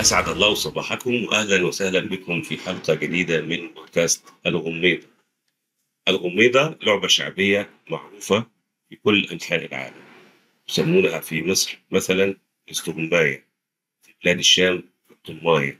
أسعد الله صباحكم وأهلا وسهلا بكم في حلقة جديدة من بودكاست الغميضة. الغميضة لعبة شعبية معروفة في كل أنحاء العالم. يسمونها في مصر مثلا استغماية، في بلاد الشام الطماية،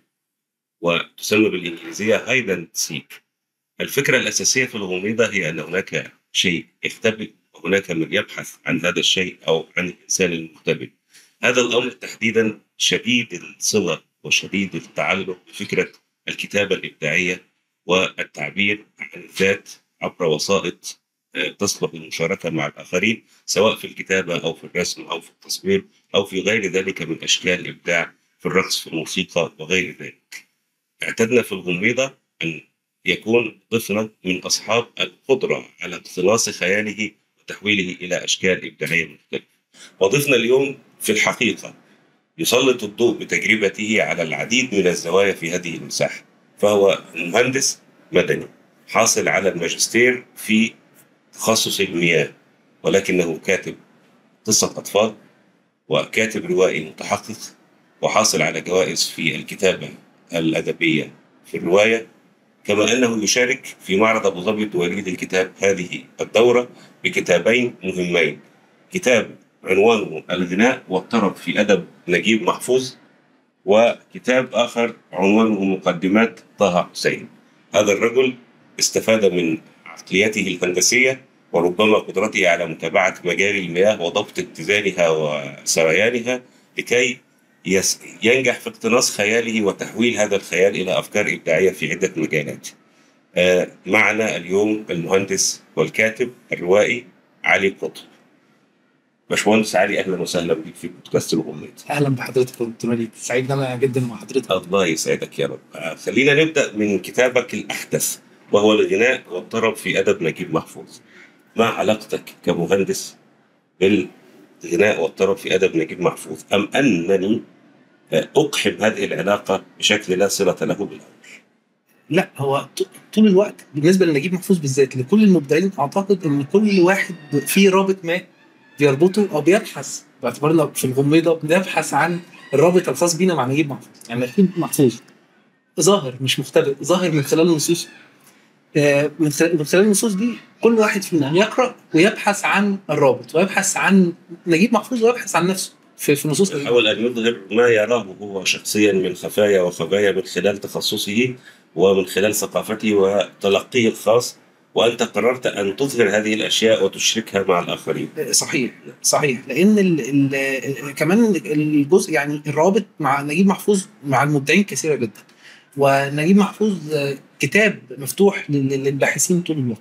وتسمى بالإنجليزية هايدن سيك. الفكرة الأساسية في الغميضة هي أن هناك شيء يختبئ وهناك من يبحث عن هذا الشيء أو عن الإنسان المختبئ. هذا الأمر تحديدا شديد الصلة وشديد التعلق بفكرة الكتابة الإبداعية والتعبير عن الذات عبر وسائط آه، تصلح للمشاركة مع الآخرين سواء في الكتابة أو في الرسم أو في التصوير أو في غير ذلك من أشكال الإبداع في الرقص في الموسيقى وغير ذلك. اعتدنا في الغميضة أن يكون ضيفنا من أصحاب القدرة على اقتناص خياله وتحويله إلى أشكال إبداعية مختلفة. وضيفنا اليوم في الحقيقة يسلط الضوء بتجربته على العديد من الزوايا في هذه المساحة فهو مهندس مدني حاصل على الماجستير في تخصص المياه ولكنه كاتب قصة أطفال وكاتب روائي متحقق وحاصل على جوائز في الكتابة الأدبية في الرواية كما أنه يشارك في معرض أبو ظبي الدولي للكتاب هذه الدورة بكتابين مهمين كتاب عنوانه الغناء والطرب في أدب نجيب محفوظ وكتاب آخر عنوانه مقدمات طه حسين هذا الرجل استفاد من عقليته الهندسية وربما قدرته على متابعة مجاري المياه وضبط اتزانها وسريانها لكي يس- ينجح في اقتناص خياله وتحويل هذا الخيال إلى أفكار إبداعية في عدة مجالات آه، معنا اليوم المهندس والكاتب الروائي علي قطب باشمهندس علي اهلا وسهلا بك في بودكاست الغميض اهلا بحضرتك يا دكتور وليد سعيد إن انا جدا مع حضرتك الله يسعدك يا رب آه، خلينا نبدا من كتابك الاحدث وهو الغناء والطرب في ادب نجيب محفوظ ما علاقتك كمهندس بالغناء والطرب في ادب نجيب محفوظ ام انني آه، اقحم هذه العلاقه بشكل لا صله له بالاول لا هو ط- طول الوقت بالنسبه لنجيب محفوظ بالذات لكل المبدعين اعتقد ان كل واحد في رابط ما بيربطه او بيبحث باعتبارنا في الغميضه بنبحث عن الرابط الخاص بينا مع نجيب محفوظ يعني نجيب محفوظ ظاهر مش مختبئ ظاهر من خلال النصوص آه، من خلال من خلال النصوص دي كل واحد فينا يقرا ويبحث عن الرابط ويبحث عن نجيب محفوظ ويبحث عن نفسه في في نصوص يحاول ان يظهر ما يراه هو شخصيا من خفايا وخبايا من خلال تخصصه ومن خلال ثقافته وتلقيه الخاص وانت قررت ان تظهر هذه الاشياء وتشركها مع الاخرين صحيح صحيح لان ال ال كمان الجزء يعني الروابط مع نجيب محفوظ مع المبدعين كثيره جدا ونجيب محفوظ آه، كتاب مفتوح لل- للباحثين طول الوقت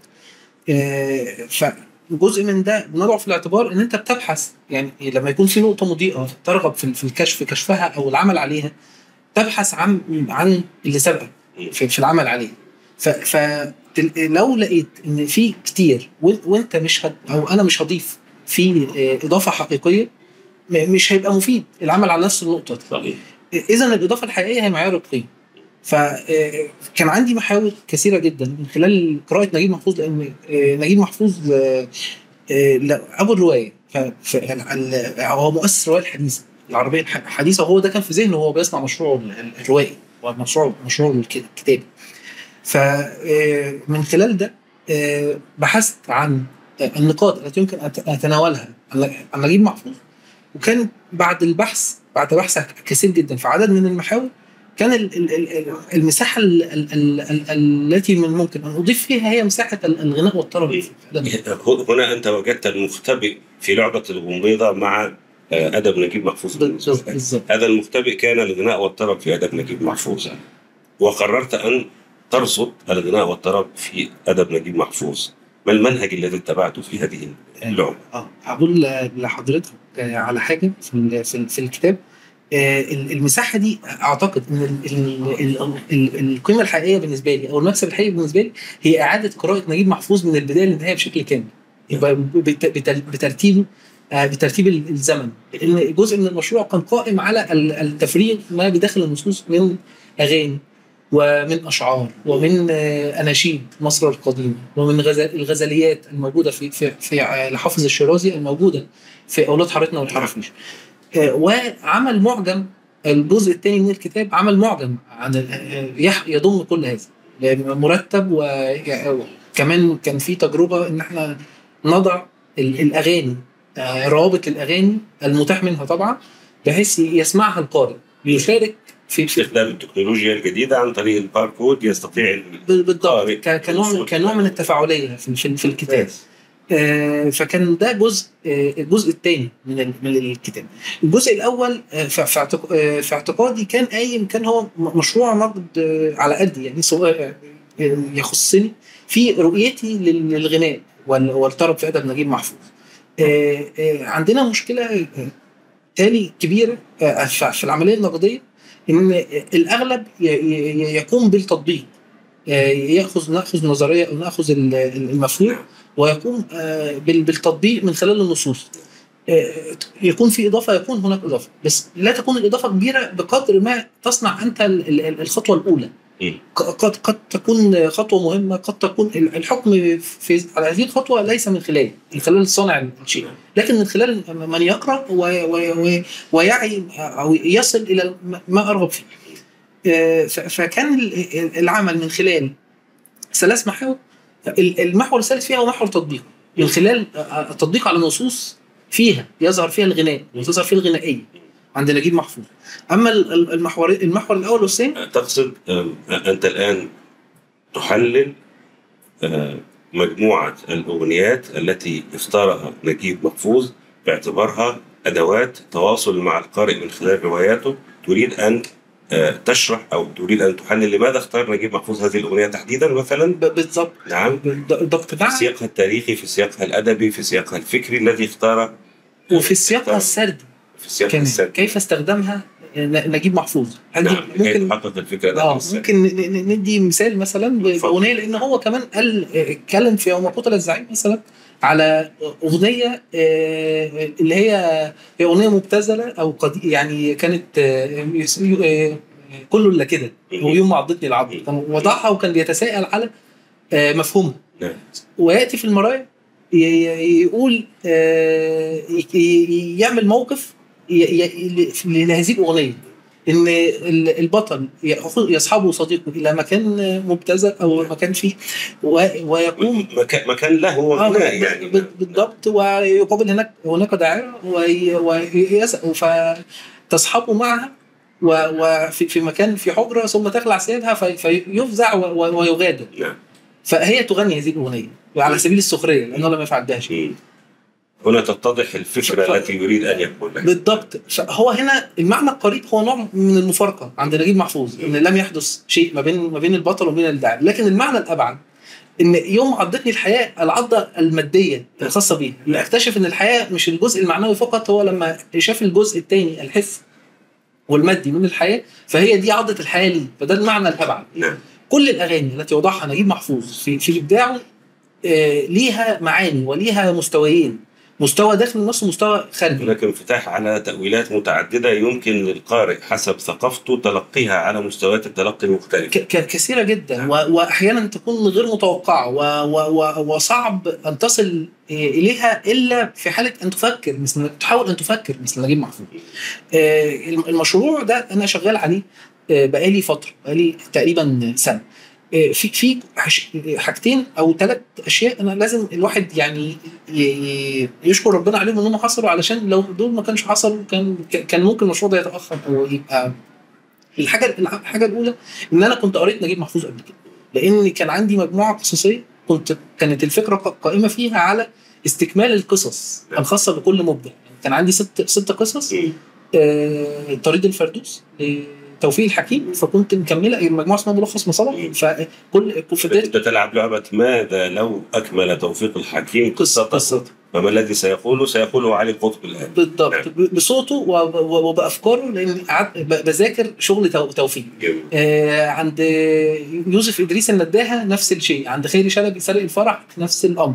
آه، فجزء من ده بنضعه في الاعتبار ان انت بتبحث يعني لما يكون في نقطه مضيئه ترغب في في الكشف كشفها او العمل عليها تبحث عن عن اللي سبقك في, في العمل عليه ف, ف تل- لو لقيت ان في كتير وإن- وانت مش هت او انا مش هضيف في آه، اضافه حقيقيه م- مش هيبقى مفيد العمل على نفس النقطه دي صحيح اذا الاضافه الحقيقيه هي معيار القيم فكان عندي محاور كثيره جدا من خلال قراءه نجيب محفوظ لان آه، نجيب محفوظ آه، آه، لا، ابو الروايه ف- ف- ال- هو مؤسس الروايه الحديثه العربيه الح- الحديثه وهو ده كان في ذهنه وهو بيصنع مشروعه ال- ال- الروائي ومشروع مشروعه الك- الكتابي فمن خلال ده آه، بحثت عن آه، النقاط التي يمكن أت- اتناولها عن عن نجيب محفوظ وكان بعد البحث بعد بحث كثير جدا في عدد من المحاور كان ال- ال- ال- المساحه ال- ال- ال- ال- التي من الممكن ان اضيف فيها هي مساحه ال- الغناء والطرب في الأدب. هنا انت وجدت المختبئ في لعبه الغميضه مع آه، ادب نجيب محفوظ بالظبط بالظبط هذا المختبئ كان الغناء والطرب في ادب نجيب محفوظ وقررت ان ترصد الغناء والطرب في ادب نجيب محفوظ ما المنهج الذي اتبعته في هذه اللعبه؟ اه هقول لحضرتك آه، على حاجه في ال- في, ال- في الكتاب آه، ال- المساحه دي اعتقد ان ال- ال- ال- ال- القيمه الحقيقيه بالنسبه لي او المكسب الحقيقي بالنسبه لي هي اعاده قراءه نجيب محفوظ من البدايه للنهايه بشكل كامل يبقى بت- بت- بترتيبه آه، بترتيب ال- الزمن لان جزء من المشروع كان قائم على ال- التفريغ ما بداخل النصوص من اغاني ومن اشعار ومن آه، اناشيد مصر القديمه ومن غزل الغزليات الموجوده في في في آه، لحافظ الشيرازي الموجوده في اولاد حارتنا والحرافيش آه، وعمل معجم الجزء الثاني من الكتاب عمل معجم عن ال- يح- يضم كل هذا مرتب وكمان كان في تجربه ان احنا نضع ال- الاغاني آه، روابط الاغاني المتاح منها طبعا بحيث يسمعها القارئ يشارك في في- استخدام التكنولوجيا الجديدة عن طريق الباركود يستطيع ال- بالضبط قارئ. ك- كنوع من كنوع من التفاعليه في في, في الكتاب آه، فكان ده جزء آه، الجزء الثاني من ال- من الكتاب الجزء الاول آه، ف- في اعتق- آه، في اعتقادي كان قايم كان هو م- مشروع نقد آه، على قدي يعني سواء آه، يخصني في رؤيتي لل- للغناء وال- والطرب في ادب نجيب محفوظ آه، آه، عندنا مشكله آه، تالي كبيره آه، ف- في العمليه النقديه ان الاغلب ي- ي- يقوم بالتطبيق آه، ياخذ ناخذ نظريه او ناخذ ال- المفهوم ويقوم آه، بال- بالتطبيق من خلال النصوص آه، يكون في اضافه يكون هناك اضافه بس لا تكون الاضافه كبيره بقدر ما تصنع انت ال- ال- الخطوه الاولى مم. ق- قد قد تكون خطوه مهمه قد تكون ال- الحكم في على هذه الخطوه ليس من خلال من خلال صانع الشيء لكن من خلال من يقرا و- و- و- ويعي او يصل الى ما ارغب فيه آه، ف- فكان ال- العمل من خلال ثلاث محاور ال- المحور الثالث فيها هو محور تطبيق من خلال التطبيق على نصوص فيها يظهر فيها الغناء وتظهر فيها الغنائيه عند نجيب محفوظ اما ال- ال- المحور المحور الاول والثاني تقصد آم، أنت الآن تحلل آه، مجموعة الأغنيات التي اختارها نجيب محفوظ باعتبارها أدوات تواصل مع القارئ من خلال رواياته تريد أن آه، تشرح أو تريد أن تحلل لماذا اختار نجيب محفوظ هذه الأغنية تحديدا مثلا ب- بالضبط نعم ده ده في اقتناع سياقها التاريخي في سياقها الأدبي في سياقها الفكري الذي اختار وفي سياقها السردي في سياقها كمان السردي كيف استخدمها ن- نجيب محفوظ هل دي نعم ممكن ممكن تحقق الفكرة اه ده ممكن ن- ن- ندي مثال مثلا ب- اتفضل. باغنيه لان هو كمان قال اتكلم في يوم قتل الزعيم مثلا على اغنيه آه، اللي هي هي اغنيه مبتذله او قد يعني كانت آه، يس- آه، كله الا كده ويوم ما عضتني العض كان وضعها وكان بيتساءل على آه، مفهومها نعم وياتي في المرايا ي- ي- يقول آه، ي- ي- يعمل موقف ي- ي- ل- لهذه الاغنيه ان ال- البطل يأخذ- يصحبه صديقه الى مكان مبتذل او مكان فيه و- ويقوم مكان مكان له آه، وغناء يعني ب- بالضبط ويقابل هناك هناك داعره وي- ويسأل فتصحبه معها و- وفي في مكان في حجره ثم تخلع ثيابها في- فيفزع و- و- ويغادر نعم فهي تغني هذه الاغنيه على سبيل السخريه لانه لم يفعل بها شيء مم. هنا تتضح الفكرة ف- التي يريد أن يقول لك بالضبط فهو هنا المعنى القريب هو نوع من المفارقه عند نجيب محفوظ ان لم يحدث شيء ما بين ما بين البطل وبين الداعي لكن المعنى الابعد ان يوم عضتني الحياه العضه الماديه الخاصه بيها اللي اكتشف ان الحياه مش الجزء المعنوي فقط هو لما شاف الجزء الثاني الحس والمادي من الحياه فهي دي عضه الحياه ليه فده المعنى الابعد نعم كل الاغاني التي وضعها نجيب محفوظ في في ابداعه آه، ليها معاني وليها مستويين مستوى داخل النص ومستوى خارجي هناك انفتاح على تأويلات متعددة يمكن للقارئ حسب ثقافته تلقيها على مستويات التلقي المختلفة ك- ك- كثيرة جدا و- وأحيانا تكون غير متوقعة و- و- و- وصعب أن تصل إليها إلا في حالة أن تفكر مثل تحاول أن تفكر مثل نجيب محفوظ آه، الم- المشروع ده أنا شغال عليه آه، بقالي فترة بقالي تقريبا سنة آه، في في حش- حاجتين او ثلاث اشياء انا لازم الواحد يعني ي- ي- يشكر ربنا عليهم انهم حصلوا علشان لو دول ما كانش حصلوا كان كان ممكن المشروع ده يتاخر او يبقى الحاجه الحاجه الاولى ان انا كنت قريت نجيب محفوظ قبل كده لان كان عندي مجموعه قصصيه كنت كانت الفكره ق- قائمه فيها على استكمال القصص نعم. الخاصه بكل مبدع كان عندي ست ست قصص مم. آه، طريد الفردوس لتوفيق الحكيم فكنت مكمله مجموعه اسمها ملخص مصالح مم. فكل في بدايه أنت تلعب لعبة ماذا لو أكمل توفيق الحكيم قصه قصته قصته فما الذي سيقوله سيقوله علي القطب الآن بالضبط نعم. ب- بصوته و- و- وبافكاره لان قعدت ب- بذاكر شغل تو- توفيق جميل. آه، عند يوسف ادريس النداهه نفس الشيء عند خيري شلبي سرق الفرح نفس الامر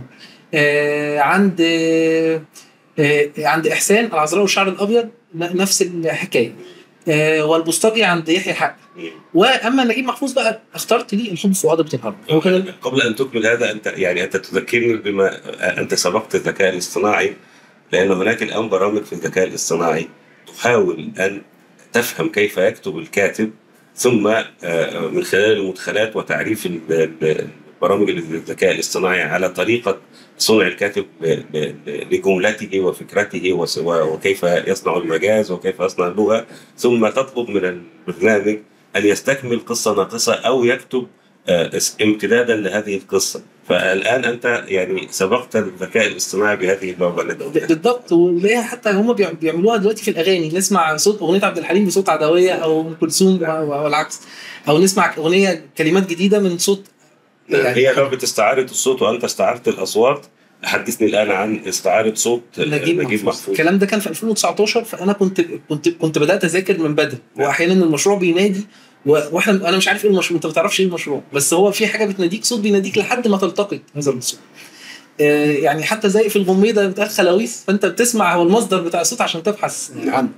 آه، عند آه، آه، عند احسان العذراء والشعر الابيض ن- نفس الحكايه آه، والبوسطجي عند يحيى حق مم. واما نجيب محفوظ بقى اخترت ليه الحب في وعدة الهرم هو كان قبل ان تكمل هذا انت يعني انت تذكرني بما انت سبقت الذكاء الاصطناعي لان هناك الان برامج في الذكاء الاصطناعي تحاول ان تفهم كيف يكتب الكاتب ثم آه، من خلال المدخلات وتعريف ال- ال- برامج الذكاء الاصطناعي على طريقة صنع الكاتب ل- ل- لجملته وفكرته وس- وكيف يصنع المجاز وكيف يصنع اللغة ثم تطلب من البرنامج أن يستكمل قصة ناقصة أو يكتب آه، اس- امتدادا لهذه القصة فالآن أنت يعني سبقت الذكاء الاصطناعي بهذه اللغة لديك بالضبط وليها حتى هم بيع- بيعملوها دلوقتي في الاغاني نسمع صوت اغنيه عبد الحليم بصوت عدويه او ام كلثوم و- والعكس او نسمع اغنيه كلمات جديده من صوت يعني هي لعبة استعارة الصوت وأنت استعرت الأصوات حدثني الآن عن استعارة صوت نجيب, نجيب محفوظ محفوظ الكلام ده كان في 2019 فانا كنت كنت كنت بدات اذاكر من بدري واحيانا المشروع بينادي و- واحنا انا مش عارف ايه المشروع انت ما تعرفش ايه المشروع بس هو في حاجه بتناديك صوت بيناديك لحد ما تلتقط هذا الصوت آه، يعني حتى زي في الغميضه بتقال خلاويص فانت بتسمع هو المصدر بتاع الصوت عشان تبحث عنه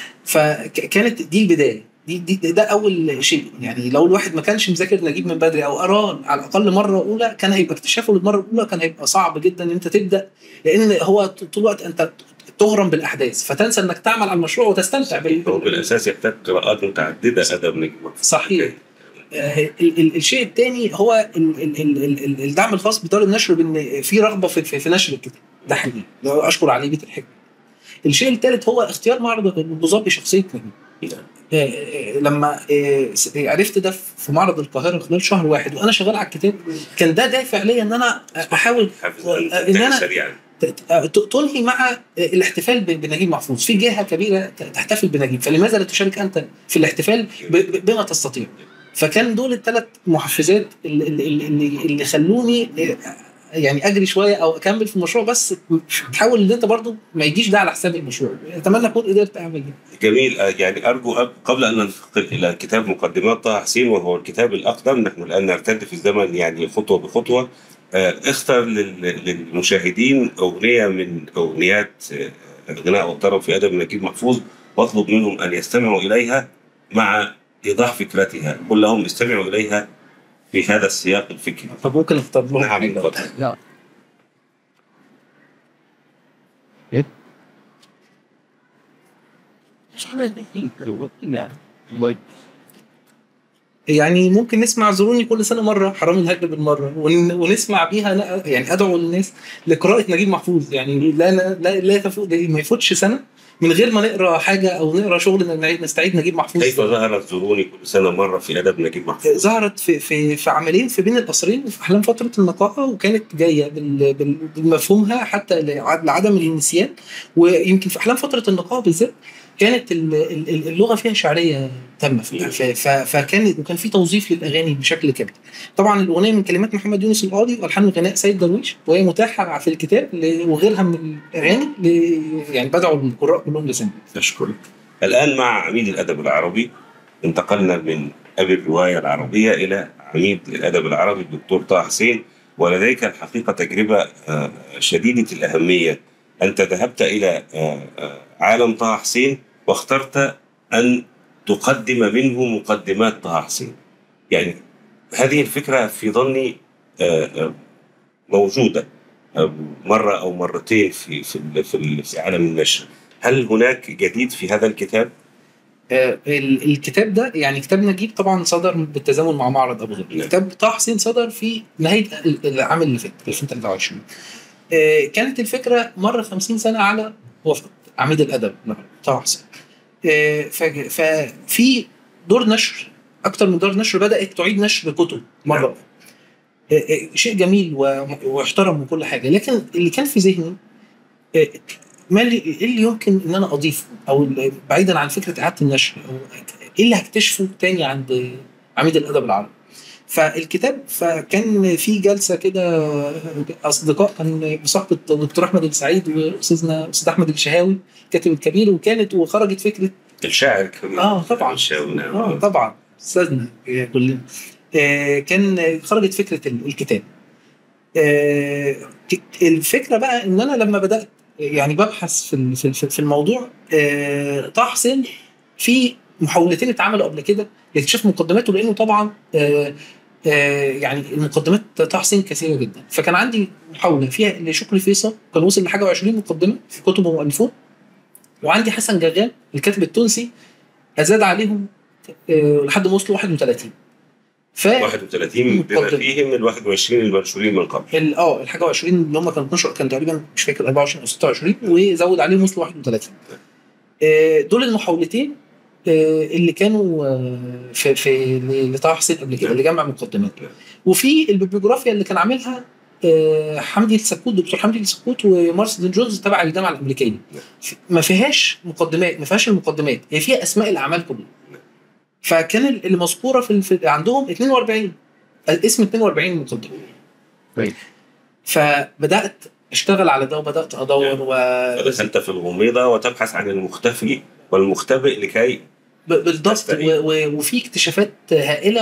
فكانت دي البدايه دي, دي ده اول شيء يعني لو الواحد ما كانش مذاكر نجيب من بدري او قراه على الاقل مره اولى كان هيبقى اكتشافه للمره الاولى كان هيبقى صعب جدا ان انت تبدا لان هو طول الوقت انت تغرم بالاحداث فتنسى انك تعمل على المشروع وتستمتع بال- هو بالأساس يحتاج قراءات متعددة أدب نجيب محفوظ صحيح آه، ال- ال- الشيء الثاني هو ال- ال- ال- ال- ال- الدعم الخاص بدار النشر بان في رغبه في, في, في نشر الكتاب ده حقيقي ده اشكر عليه بيت الحكمه الشيء الثالث هو اختيار معرض النظام بشخصيه نجيب آه، آه، لما آه، س- عرفت ده في معرض القاهره خلال شهر واحد وانا شغال على الكتاب كان ده دافع ليا ان انا احاول حافظ آه، أن ان تنتهي انا سريعا ت- ت- تنهي مع الاحتفال ب- بنجيب محفوظ في جهه كبيره ت- تحتفل بنجيب فلماذا لا تشارك انت في الاحتفال ب- ب- بما تستطيع فكان دول الثلاث محفزات اللي, اللي, اللي, اللي خلوني يعني اجري شويه او اكمل في المشروع بس تحاول ان انت برضو ما يجيش ده على حساب المشروع اتمنى اكون قدرت اعمل ده جميل آه، يعني أرجو أب- قبل أن ننتقل إلى كتاب مقدمات طه حسين وهو الكتاب الأقدم نحن الآن نرتد في الزمن يعني خطوة بخطوة آه، اختر لل- للمشاهدين أغنية من أغنيات آه، الغناء والطرب في أدب نجيب محفوظ واطلب منهم أن يستمعوا إليها مع إيضاح فكرتها قل لهم استمعوا إليها في هذا السياق الفكري طب ممكن اختار لهم نعم حاجة. اتفضل لا. يعني ممكن نسمع زوروني كل سنه مره حرام الهجر بالمره ون- ونسمع بيها لا- يعني ادعو الناس لقراءه نجيب محفوظ يعني لا لا لا, لا تفوت ما يفوتش سنه من غير ما نقرا حاجه او نقرا شغل نعيد- نستعيد نجيب محفوظ كيف ظهرت زوروني كل سنة مرة في أدب نجيب محفوظ ظهرت في في في عملين في بين القصرين في احلام فتره النقاهه وكانت جايه بال- بال- بمفهومها حتى لع- لعدم النسيان ويمكن في احلام فتره النقاهه بالذات كانت ال- ال- ال- اللغه فيها شعريه تامه فيها ف- ف- فكان وكان في توظيف للاغاني بشكل كامل. طبعا الاغنيه من كلمات محمد يونس القاضي والحان وغناء سيد درويش وهي متاحه في الكتاب ل- وغيرها من الاغاني ل- يعني بدعو القراء كلهم لسانها. أشكرك الآن مع عميد الأدب العربي انتقلنا من أبي الرواية العربية إلى عميد الأدب العربي الدكتور طه حسين ولديك الحقيقة تجربة آه، شديدة الأهمية أنت ذهبت إلى آه، آه، عالم طه حسين واخترت أن تقدم منه مقدمات طه حسين يعني هذه الفكرة في ظني آه، آه، موجودة آه، مرة أو مرتين في في ال- في ال- في عالم النشر هل هناك جديد في هذا الكتاب؟ آه، ال- الكتاب ده يعني كتاب نجيب طبعا صدر بالتزامن مع معرض ابو ظبي نعم. كتاب طه حسين صدر في نهايه ال- العام اللي فات 2023 آه، كانت الفكره مر 50 سنه على وفاه عميد الادب طه حسين آه، ف- ففي دور نشر اكتر من دور نشر بدات تعيد نشر كتب مره نعم. آه، آه، شيء جميل و- واحترم وكل حاجه لكن اللي كان في ذهني آه، ما اللي ايه اللي يمكن ان انا اضيفه او ال- بعيدا عن فكره اعاده النشر او ايه اللي هكتشفه تاني عند عميد الادب العربي فالكتاب فكان في جلسه كده اصدقاء كان بصحبه الدكتور احمد السعيد واستاذنا استاذ احمد الشهاوي الكاتب الكبير وكانت وخرجت فكره الشاعر كمان اه طبعا الشاعر نعم اه طبعا استاذنا كلنا آه كان خرجت فكره ال- الكتاب آه ك- الفكره بقى ان انا لما بدات يعني ببحث في ال- في في- في الموضوع آه طه حسين في محاولتين اتعملوا قبل كده لاكتشاف مقدماته لانه طبعا آه آه يعني المقدمات طه حسين كثيره جدا فكان عندي محاوله فيها لشكري فيصل كان وصل لحاجه و20 مقدمه في كتبه ومؤلفون وعندي حسن جغال الكاتب التونسي ازاد عليهم آه، لحد ما وصلوا 31 ف 31 بما مقدم. فيهم ال 21 المنشورين من قبل ال- اه الحاجه 20 اللي هم كانوا 12 كان تقريبا مش فاكر 24 او 26 وزود عليهم وصلوا 31 آه، دول المحاولتين آه، اللي كانوا آه، في في لطه حسين قبل كده اللي جمع مقدمات وفي البيبليوجرافيا اللي كان عاملها آه، حمدي السكوت دكتور حمدي السكوت ومارسل جونز تبع الجامعه الامريكيه ما فيهاش مقدمات ما فيهاش المقدمات هي فيها اسماء الاعمال كلها فكان ال- اللي مذكوره في, في عندهم 42 اسم 42 مقدمه طيب. فبدات اشتغل على ده وبدات ادور و فدخلت في الغميضه وتبحث عن المختفي والمختبئ لكي ب- بالضبط تستعين. و- و- وفي اكتشافات هائله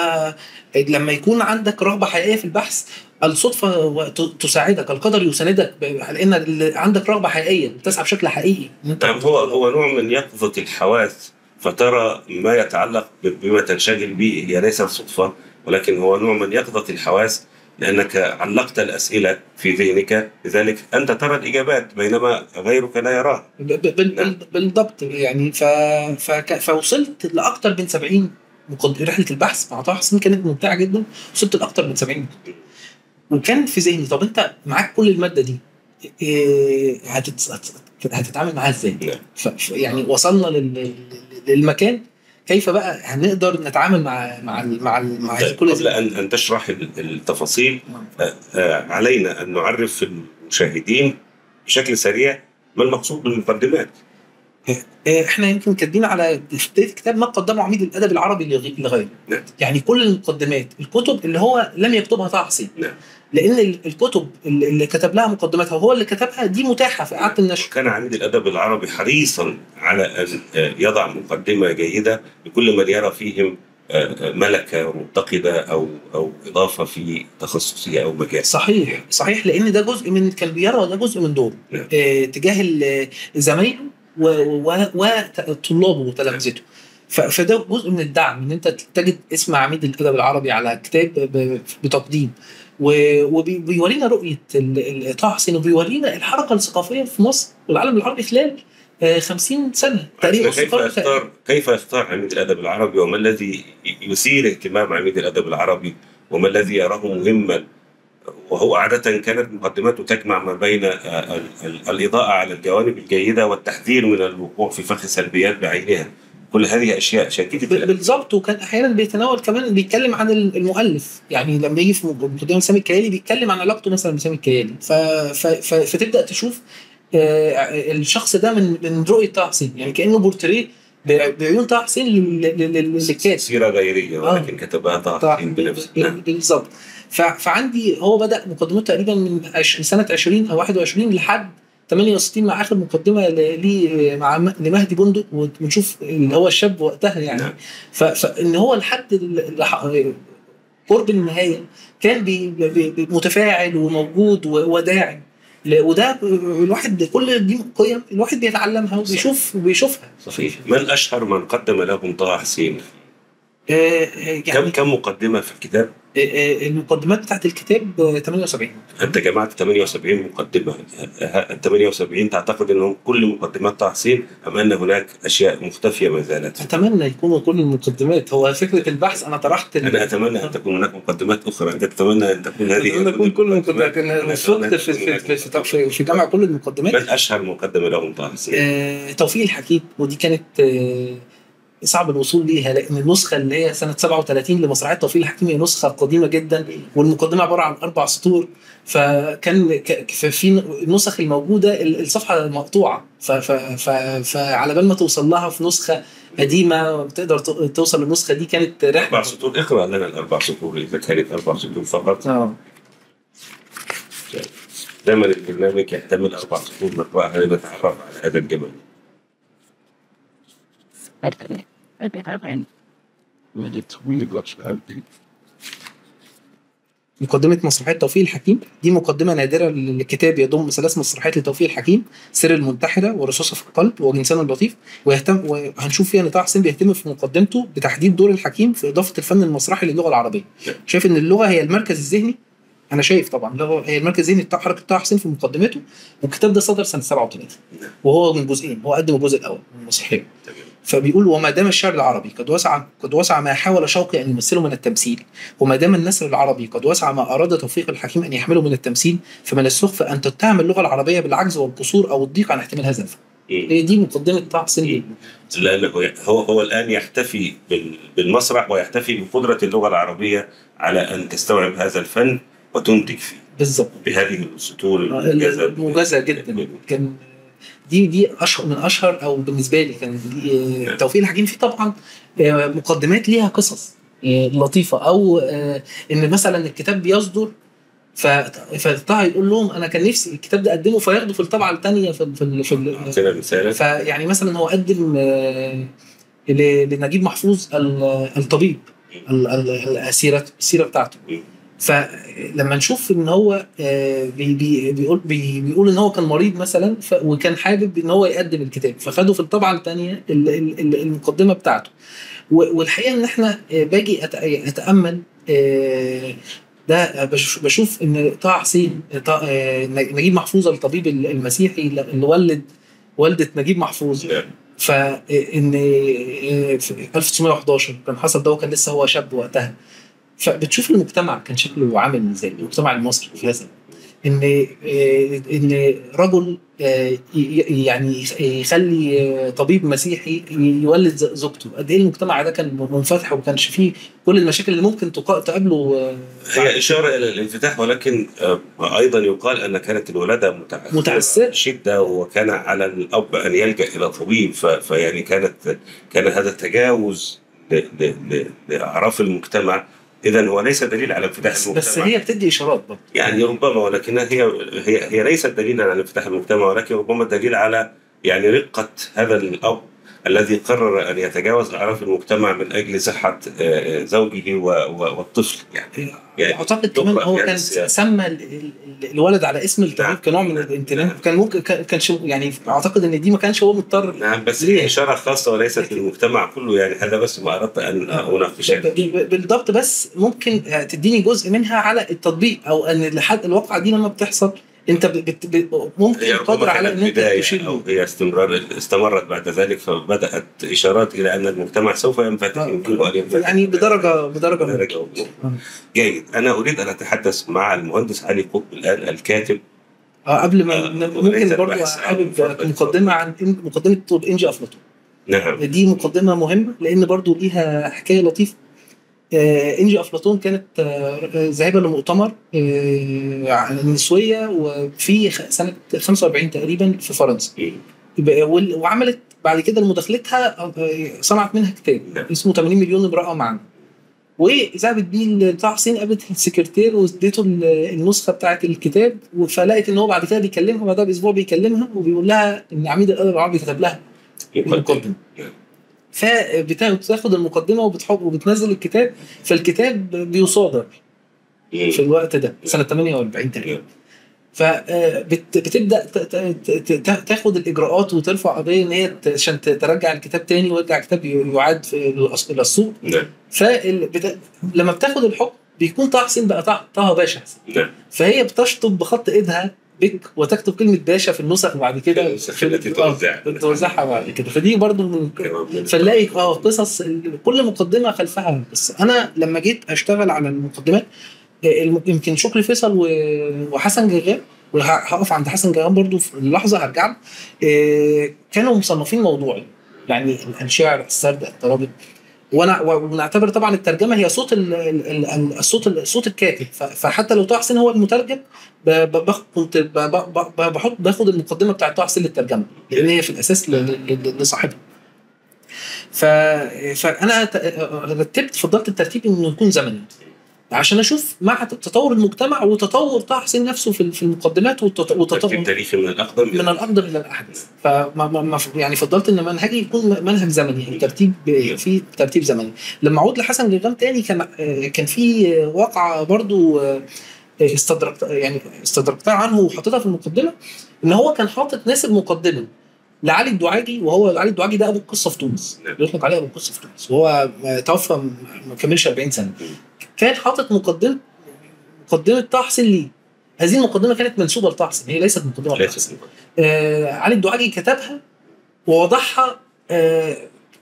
ولما يكون عندك رغبه حقيقيه في البحث الصدفه و- ت- تساعدك القدر يساندك ب- لان ال- عندك رغبه حقيقيه بتسعى بشكل حقيقي إن انت نعم هو هو نوع من يقظه الحواس فترى ما يتعلق ب- بما تنشغل به هي ليست صدفه ولكن هو نوع من يقظه الحواس لانك علقت الاسئله في ذهنك لذلك انت ترى الاجابات بينما غيرك لا يراها ب- ب- بال- نعم. بال- بالضبط يعني ف... فك... فوصلت لاكثر من 70 مقد... رحله البحث مع طه حسين كانت ممتعه جدا وصلت لاكثر من 70 مقدمة. وكان في ذهني طب انت معاك كل الماده دي إيه هتت... هت- هتتعامل معاها ازاي؟ نعم. ف... ف- يعني وصلنا لل... لل- للمكان كيف بقى هنقدر نتعامل مع مع ال- مع, ال- مع طيب، كل قبل ان ان تشرح ال- التفاصيل آه، آه، علينا ان نعرف المشاهدين بشكل سريع ما المقصود بالمقدمات إيه، احنا يمكن كاتبين على في بدايه الكتاب ما قدمه عميد الادب العربي لغي- لغيره نعم. يعني كل المقدمات الكتب اللي هو لم يكتبها طه حسين نعم. لان ال- الكتب اللي اللي كتب لها مقدماتها وهو اللي كتبها دي متاحه في اعاده النشر كان عميد الادب العربي حريصا على ان آه، يضع مقدمه جيده لكل من يرى فيهم آه، آه، ملكه متقده او او اضافه في تخصصيه او مجال صحيح صحيح لان ده جزء من كان بيرى ده جزء من دوره نعم. اه تجاه ال- زمايله و- و- وطلابه وتلامذته ف- فده جزء من الدعم ان انت تجد اسم عميد الادب العربي على كتاب ب- بتقديم و- وبيورينا رؤيه ال- ال- طه حسين وبيورينا الحركه الثقافيه في مصر والعالم العربي خلال آه، 50 سنه تقريبا كيف يختار كيف يختار عميد الادب العربي وما الذي يثير اهتمام عميد الادب العربي وما الذي يراه مهما وهو عادة كانت مقدماته تجمع ما بين آه، ال- ال- الإضاءة على الجوانب الجيدة والتحذير من الوقوع في فخ سلبيات بعينها كل هذه أشياء شديدة ب- بالظبط وكان احيانا بيتناول كمان بيتكلم عن ال- المؤلف يعني لما يجي في مقدمه سامي الكيالي بيتكلم عن علاقته مثلا بسامي الكيالي ف... ف... ف... فتبدا تشوف آه، الشخص ده من من رؤيه طه حسين يعني كانه بورتريه ب- بعيون طه حسين لل- لل- لل- للكاتب سيرة غيرية آه. ولكن كتبها طه طه حسين بنفسه نعم. بالظبط ف... فعندي هو بدا مقدمته تقريبا من عش... سنه 20 او 21 لحد 68 مع اخر مقدمه ل- ليه مع م- لمهدي بندق ونشوف اللي هو الشاب وقتها يعني نعم. ف... فان هو لحد ال- ال- قرب النهايه كان بي... بي... بي- متفاعل وموجود و- وداعم ل- وده الواحد كل دي قيم الواحد بيتعلمها وبيشوف وبيشوفها صحيح من أشهر من قدم لهم طه حسين آه، آه، كم يعني كم مقدمة في الكتاب آه، آه، المقدمات بتاعت الكتاب آه، 78 أنت جمعت 78 مقدمة ال 78 تعتقد أنهم كل مقدمات طه حسين أم أن هناك أشياء مختفية ما زالت اتمنى يكونوا كل المقدمات هو فكره البحث انا طرحت ال- أنا أتمنى أن تكون هناك مقدمات أخرى أنت تتمنى أن تكون هذه اتمنى يكون كل المقدمات أنا لكن أتمنى وفقت أن في تكون في, هناك في, في, في, في جمع كل المقدمات من أشهر مقدمة لهم طه حسين آه، توفيق الحكيم ودي كانت آه، صعب الوصول ليها لان النسخه اللي هي سنه 37 لمسرحيه توفيق الحكيم هي نسخه قديمه جدا والمقدمه عباره عن اربع سطور فكان ك- ف- في النسخ الموجوده ال- الصفحه مقطوعه ف- ف- ف- فعلى بال ما توصل لها في نسخه قديمه تقدر ت- توصل للنسخه دي كانت أربع رحله سطور اقرأ لنا الأربع سطور إذا كانت أربع سطور فقط اه دائما البرنامج يحتمل أربع سطور نقرأها لنتعرف على هذا الجبل مقدمة مسرحية توفيق الحكيم دي مقدمة نادرة لكتاب يضم ثلاث مسرحيات لتوفيق الحكيم سر المنتحرة ورصاصة في القلب وجنسان اللطيف ويهتم وهنشوف فيها ان طه حسين بيهتم في مقدمته بتحديد دور الحكيم في إضافة الفن المسرحي للغة العربية شايف ان اللغة هي المركز الذهني انا شايف طبعا اللغة هي المركز الذهني بتاع حركة طه حسين في مقدمته والكتاب ده صدر سنة 37 وهو من جزئين هو قدم الجزء الأول من المسرحية تمام فبيقول وما دام الشعر العربي قد وسع قد وسع ما حاول شوقي ان يمثله من التمثيل وما دام النثر العربي قد وسع ما اراد توفيق الحكيم ان يحمله من التمثيل فمن السخف ان تتهم اللغه العربيه بالعجز والقصور او الضيق عن احتمال هذا الفهم. مم. هي دي مقدمه طه حسين لانه هو هو الان يحتفي بال- بالمسرح ويحتفي بقدره اللغه العربيه على ان تستوعب هذا الفن وتنتج فيه بالظبط بهذه السطور الموجزه الموجزه جدا كان دي دي اشهر من اشهر او بالنسبه لي كان دي- آه، توفيق الحكيم فيه طبعا آه، مقدمات ليها قصص آه، لطيفه او آه، ان مثلا الكتاب بيصدر ف- فطه يقول لهم انا كان نفسي الكتاب ده اقدمه فياخده في الطبعه الثانيه في في, ال- في ال- اعطينا مثالا فيعني مثلا هو قدم آه، ل- لنجيب محفوظ ال- الطبيب ال- ال- السيره السيره بتاعته فلما نشوف ان هو آه، بي بي بيقول بي بيقول ان هو كان مريض مثلا ف وكان حابب ان هو يقدم الكتاب فخده في الطبعه الثانيه المقدمه بتاعته و- والحقيقه ان احنا آه، باجي أت- اتامل آه، ده بش- بشوف ان طه حسين طه- آه، نجيب محفوظ الطبيب المسيحي اللي ولد والده نجيب محفوظ نعم. فان في 1911 كان حصل ده وكان لسه هو شاب وقتها فبتشوف المجتمع كان شكله عامل ازاي المجتمع المصري في هذا ان آه، ان رجل آه، ي- ي- يعني يخلي آه، طبيب مسيحي يولد ز- زوجته قد ايه المجتمع ده كان منفتح وما كانش فيه كل المشاكل اللي ممكن تقا- تقابله آه، هي إشارة إلى الانفتاح ولكن آه، أيضا يقال أن كانت الولادة متعثرة متعثرة. شدة وكان على الأب أن يلجأ إلى طبيب ف- فيعني كانت كان هذا تجاوز ل- ل- ل- لأعراف المجتمع إذا هو ليس دليل على انفتاح بس, المجتمع بس هي بتدي اشارات برضه يعني ربما ولكنها هي هي هي ليست دليلا على انفتاح المجتمع ولكن ربما دليل على يعني رقة هذا الأب الذي قرر أن يتجاوز أعراف المجتمع من أجل صحة آه، آه، زوجه و- و- والطفل يعني يعني اعتقد كمان هو يعني كان السياسة. سمى ال- ال- الولد على اسم الطبيب نعم. كنوع من الامتنان كان ممكن كان كان شو- يعني اعتقد ان دي ما كانش هو مضطر نعم بس ليه؟ هي إشارة خاصة وليست للمجتمع كله يعني هذا بس ما أردت أن أناقشه ب- ب- بالضبط بس ممكن تديني جزء منها على التطبيق او ان لحد الواقعه دي لما بتحصل انت بت بت ممكن هي قادر ربما على كانت ان انت بداية تشيل أو هي استمرار استمرت بعد ذلك فبدأت إشارات إلى أن المجتمع سوف ينفتح آه. يمكنه أن ينفتح يعني بدرجه بدرجه من درجة أو- جيد أنا أريد أن أتحدث مع المهندس علي قطب الآن الكاتب اه قبل ما آه، ممكن وليس برضه البحث عن حابب فرق مقدمه عن مقدمه طب انجي افلاطون نعم دي مقدمه مهمه لان برضو ليها حكايه لطيفه آه، انجي افلاطون كانت آه، ذاهبه لمؤتمر آه، عن النسويه وفي خ- سنه 45 تقريبا في فرنسا يبقى- وال- وعملت بعد كده لمداخلتها آه، صنعت منها كتاب نعم. اسمه 80 مليون امراه معا وذهبت بيه لطه حسين قابلت السكرتير واديته ال- النسخه بتاعت الكتاب فلقت ان هو بعد كده بيكلمها بعدها باسبوع بيكلمها وبيقول لها ان عميد الادب العربي كتب لها المقدمه فبتاخد المقدمه وبتحط وبتنزل الكتاب فالكتاب بيصادر في الوقت ده سنه 48 تقريبا فبتبدا تاخد الاجراءات وترفع قضيه ان هي ت- عشان ت- ترجع الكتاب تاني ويرجع الكتاب ي- يعاد في الأص- الى السوق نعم فلما بتاخد الحكم بيكون طه حسين بقى طه, طه باشا حسين نعم فهي بتشطب بخط ايدها بك وتكتب كلمه باشا في النسخ بعد كده في النسخ التي توزع. آه، توزعها بعد كده فدي برضو من فنلاقي اه قصص ال- كل مقدمه خلفها قصه انا لما جيت اشتغل على المقدمات آه، الم- يمكن شكري فيصل و- وحسن جغام وهقف عند حسن جغام برضو في اللحظه هرجع له آه، كانوا مصنفين موضوعي يعني الشعر السرد الترابط وانا ونعتبر طبعا الترجمه هي صوت ال ال ال الصوت ال- صوت الكاتب ف- فحتى لو طه حسين هو المترجم ب- ب- باخد- كنت ب- ب- ب- بحط باخد المقدمه بتاعت طه حسين للترجمه لان هي في الاساس ل- ل- لصاحبها ف... فانا ت- رتبت فضلت الترتيب انه يكون زمني عشان اشوف مع تطور المجتمع وتطور طه حسين نفسه في في المقدمات والتط- ترتيب وتطور تاريخي من الأقدم من الاقدم الى الاحدث فما ما ما يعني فضلت ان منهجي يكون منهج زمني يعني ترتيب في ترتيب زمني لما اعود لحسن جيغام تاني كان آه، كان في واقعه برضو آه، استدركت يعني استدركتها عنه وحطيتها في المقدمه ان هو كان حاطط ناسب مقدمه لعلي الدعاجي وهو علي الدعاجي ده ابو القصه في تونس نعم. بيطلق عليه ابو القصه في تونس وهو توفى ما كملش 40 سنه كان حاطط مقدمه مقدمه طه حسين ليه هذه المقدمه كانت منسوبه لطه حسين هي ليست مقدمه لطه حسين ليست آه علي الدعاجي كتبها ووضعها آه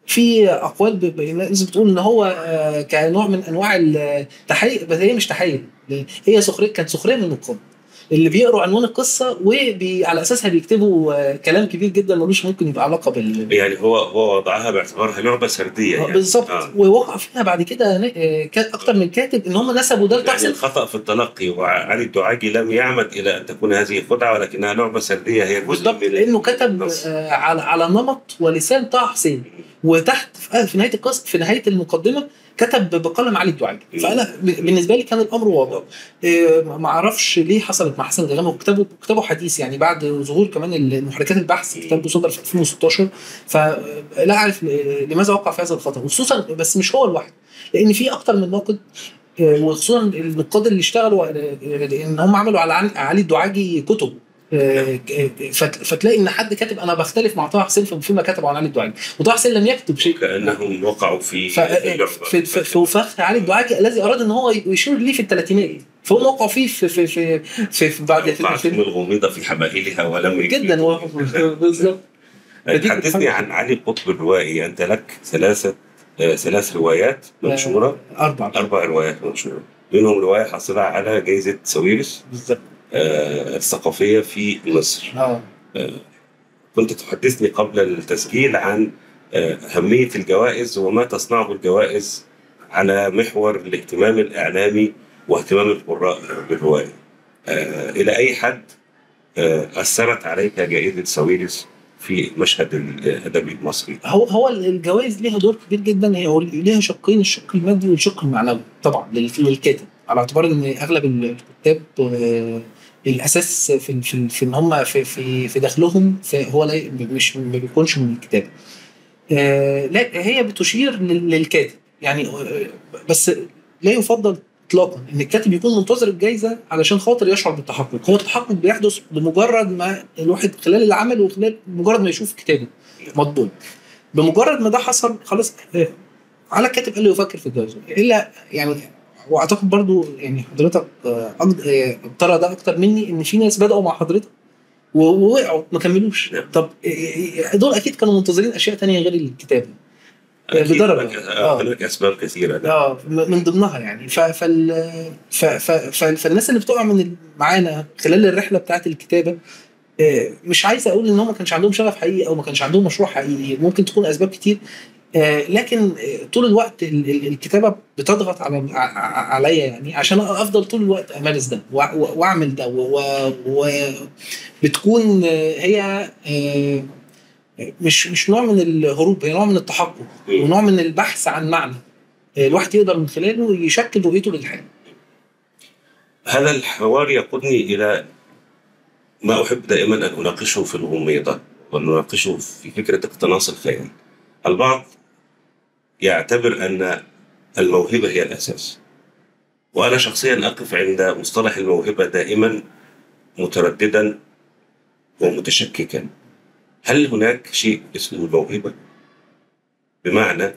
في اقوال ب- ب- ناس بتقول ان هو آه، كنوع من انواع التحية بس هي مش تحية هي سخريه كانت سخريه من النقاد اللي بيقروا عنوان القصه وعلى اساسها بيكتبوا آه، كلام كبير جدا ملوش ممكن يبقى علاقه بال يعني هو هو وضعها باعتبارها لعبه سرديه آه، يعني بالظبط آه. ووقع فيها بعد كده آه، كان اكتر من كاتب ان هم نسبوا ده يعني لتحسن الخطا في التلقي وعلي الدعاجي لم يعمد الى ان تكون هذه خدعه ولكنها لعبه سرديه هي جزء بالظبط من لانه كتب النص. آه، على على نمط ولسان طه حسين وتحت في في نهايه القصه في نهايه المقدمه كتب بقلم علي الدعاجي فانا ب- بالنسبه لي كان الامر واضح آه، ما اعرفش ليه حصلت مع حسن غلامه وكتابه كتابه حديث يعني بعد ظهور كمان المحركات البحث كتاب صدر في 2016 فلا اعرف لماذا وقع في هذا الخطا وخصوصا بس مش هو الواحد لان في اكتر من ناقد آه، وخصوصا النقاد اللي اشتغلوا آه، ان هم عملوا على علي- علي الدعاجي كتب آه، فت- فتلاقي ان حد كاتب انا بختلف مع طه حسين في- فيما كتبه عن علي الدعاجي وطه حسين لم يكتب شيء كانهم وقعوا في ف- في اللعبة. في في في فخ علي الدعاجي الذي اراد ان هو يشير ليه في الثلاثينات فهم وقعوا فيه في في في في, في بعد في, وقعتم في الغميضه في حمائلها ولم جدا و- بالظبط فدي حدثني حاجة. عن علي القطب الروائي انت لك ثلاثه آه، ثلاث روايات منشوره اربع اربع روايات منشوره منهم روايه حاصله على جائزه سويرس بالظبط آه، الثقافيه في مصر اه كنت تحدثني قبل التسجيل عن آه، أهمية الجوائز وما تصنعه الجوائز على محور الاهتمام الإعلامي واهتمام القراء بالرواية آه، إلى أي حد آه، أثرت عليك جائزة سويرس في مشهد الأدبي المصري هو هو الجوائز ليها دور كبير جدا هي هو ليها شقين الشق المادي والشق المعنوي طبعا لل- للكاتب على اعتبار ان اغلب الكتاب آه، الاساس في في, في ان هم في في, في دخلهم في هو لا مش ما بيكونش من الكتابه آه، لا هي بتشير لل- للكاتب يعني آه، بس لا يفضل اطلاقا ان الكاتب يكون منتظر الجائزه علشان خاطر يشعر بالتحقق هو التحقق بيحدث بمجرد ما الواحد خلال العمل وخلال مجرد ما يشوف كتابه مطبوع بمجرد ما ده حصل خلاص آه، على الكاتب اللي يفكر في الجائزه الا يعني واعتقد برضو يعني حضرتك آه، أقد- آه، ترى ده اكتر مني ان في ناس بداوا مع حضرتك و- ووقعوا ما كملوش نعم. طب آه، آه، دول اكيد كانوا منتظرين اشياء تانية غير الكتابه أكيد بدرجة. هناك- آه. هناك أسباب كثيرة نعم. اه م- من ضمنها يعني ف فال ف ف ف فالناس اللي بتقع من ال- معانا خلال الرحله بتاعت الكتابه آه، مش عايز اقول ان هم ما كانش عندهم شغف حقيقي او ما كانش عندهم مشروع حقيقي ممكن تكون اسباب كتير آه، لكن آه، طول الوقت ال- ال- الكتابه بتضغط على ع- ع- عليا يعني عشان افضل طول الوقت امارس ده وأ- وأ- واعمل ده وبتكون هي آه، مش مش نوع من الهروب هي نوع من التحقق ونوع من البحث عن معنى الواحد يقدر من خلاله يشكل رؤيته للحياه هذا الحوار يقودني إلى ما أحب دائما أن أناقشه في الغميضة ونناقشه في فكرة اقتناص الخيال البعض يعتبر أن الموهبة هي الأساس وأنا شخصيا أقف عند مصطلح الموهبة دائما مترددا ومتشككا هل هناك شيء اسمه الموهبة؟ بمعنى